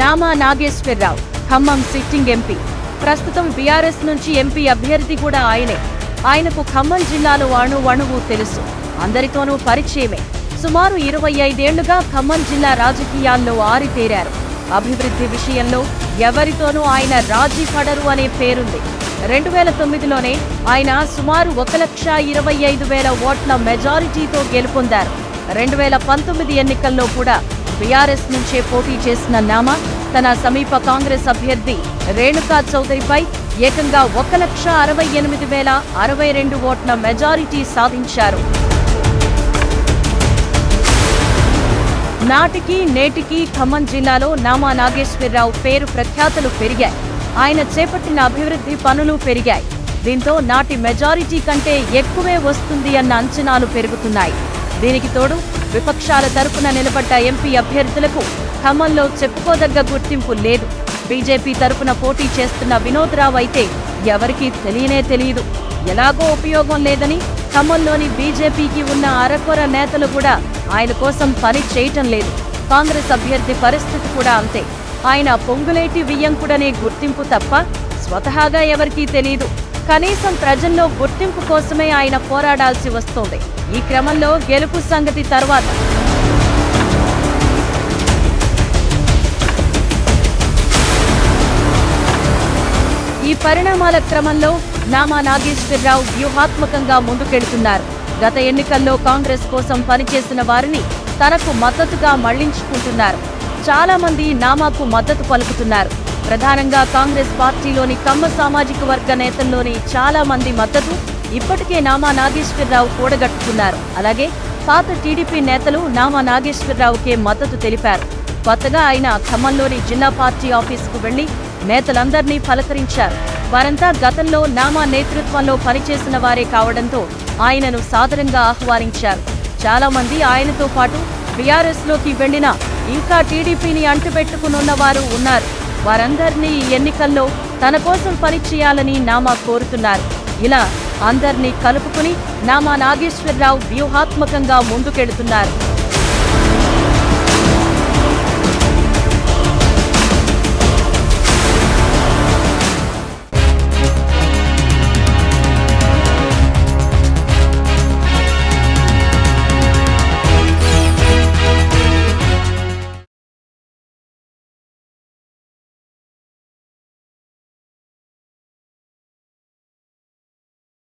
Nama Nageswararao Khammam sitting MP ప్రస్తుతం BRS నుంచి MP అభ్యర్థి కూడా ఆయనే ఆయనకు ఖమ్మం జిల్లాలో అణు అణువు తెలుసు అందరితోనూ పరిచయమే సుమారు ఇరవై ఐదేళ్లుగా ఖమ్మం జిల్లా రాజకీయాల్లో ఆరితేరారు అభివృద్ధి విషయంలో ఎవరితోనూ ఆయన రాజీ పడరు అనే పేరుంది రెండు వేల తొమ్మిదిలోనే ఆయన సుమారు ఒక లక్ష ఇరవై ఐదు వేల ఓట్ల మెజారిటీతో గెలుపొందారు రెండు వేల పంతొమ్మిది ఎన్నికల్లో కూడా బీఆర్ఎస్ నుంచే పోటీ చేసిన నామా తన సమీప కాంగ్రెస్ అభ్యర్థి రేణుకా చౌదరిపై ఏకంగా ఒక లక్ష అరవై ఎనిమిది వేల అరవై రెండు ఓట్ల మెజారిటీ సాధించారు నాటికి నేటికి ఖమ్మం జిల్లాలో నామా నాగేశ్వరరావు పేరు ప్రఖ్యాతులు పెరిగాయి ఆయన చేపట్టిన అభివృద్ధి పనులు పెరిగాయి దీంతో నాటి మెజారిటీ కంటే ఎక్కువే వస్తుంది అన్న అంచనాలు పెరుగుతున్నాయి దీనికి తోడు విపక్షాల తరపున నిలబడ్డ ఎంపీ అభ్యర్థులకు ఖమ్మంలో చెప్పుకోదగ్గ గుర్తింపు లేదు బీజేపీ తరపున పోటీ చేస్తున్న వినోద్ రావు అయితే ఎవరికీ తెలియనే తెలియదు ఎలాగో ఉపయోగం లేదని ఖమ్మంలోని బీజేపీకి ఉన్న అరకొర నేతలు కూడా ఆయన కోసం పని చేయటం లేదు కాంగ్రెస్ అభ్యర్థి పరిస్థితి కూడా అంతే ఆయన పొంగులేటి వియ్యంకుడనే గుర్తింపు తప్ప స్వతహాగా ఎవరికీ తెలియదు కనీసం ప్రజల్లో గుర్తింపు కోసమే ఆయన పోరాడాల్సి వస్తోంది ఈ క్రమంలో గెలుపు సంగతి తర్వాత ఈ పరిణామాల క్రమంలో నామా నాగేశ్వరరావు వ్యూహాత్మకంగా ముందుకెళ్తున్నారు గత ఎన్నికల్లో కాంగ్రెస్ కోసం పనిచేసిన వారిని తనకు మద్దతుగా మళ్లించుకుంటున్నారు చాలా మంది నామాకు మద్దతు పలుకుతున్నారు ప్రధానంగా కాంగ్రెస్ పార్టీలోని కమ్మ సామాజిక వర్గ నేతల్లోని చాలా మంది మద్దతు ఇప్పటికే నామా నాగేశ్వరరావు కూడగట్టుకున్నారు అలాగే పాత టీడీపీ నేతలు నామా నాగేశ్వరరావుకే మద్దతు తెలిపారు కొత్తగా ఆయన ఖమ్మంలోని జిల్లా పార్టీ ఆఫీసుకు వెళ్లి నేతలందర్నీ పలకరించారు వారంతా గతంలో నామా నేతృత్వంలో పనిచేసిన వారే కావడంతో ఆయనను సాదరంగా ఆహ్వానించారు చాలా మంది ఆయనతో పాటు బీఆర్ఎస్ లోకి వెళ్లిన ఇంకా టీడీపీని అంటుపెట్టుకునున్న వారు ఉన్నారు వారందరినీ ఈ ఎన్నికల్లో తన కోసం పనిచేయాలని నామా కోరుతున్నారు ఇలా అందర్నీ కలుపుకుని నామా నాగేశ్వరరావు వ్యూహాత్మకంగా ముందుకెడుతున్నారు